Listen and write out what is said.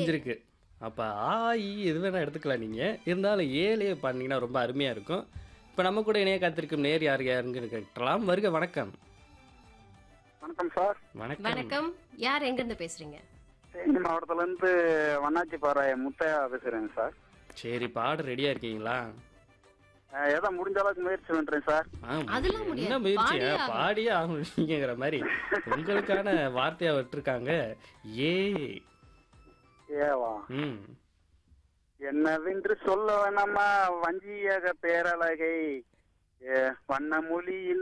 முடிஞ்சிருக்கு அப்ப ஆ இ எது வேணா எடுத்துக்கலாம் நீங்க இருந்தாலும் ஏழையே பண்ணீங்கன்னா ரொம்ப அருமையா இருக்கும் இப்ப நம்ம கூட இணைய காத்திருக்கும் நேர் யார் யாருன்னு கேட்டலாம் வருக வணக்கம் வணக்கம் சார் வணக்கம் வணக்கம் யார் எங்க இருந்து பேசுறீங்க தேனி மாவட்டத்துல இருந்து வண்ணாச்சிப்பாறை முத்தையா பேசுறேங்க சார் சரி பாட ரெடியா இருக்கீங்களா அஹ் ஏதோ முடிஞ்ச அளவுக்கு முயற்சி பண்றேன் சார் ஆ, அதெல்லாம் முடியாது. என்ன முயற்சி பாடியே ஆகணும். பாடியே ஆகணுங்கிற மாதிரி உங்களுக்கான வார்த்தையா விட்டுருக்காங்க ஏ ஏவா ம் என்னவென்று சொல்ல வேணாமா வஞ்சியக பேரழகை அஹ் வண்ண மொழியில்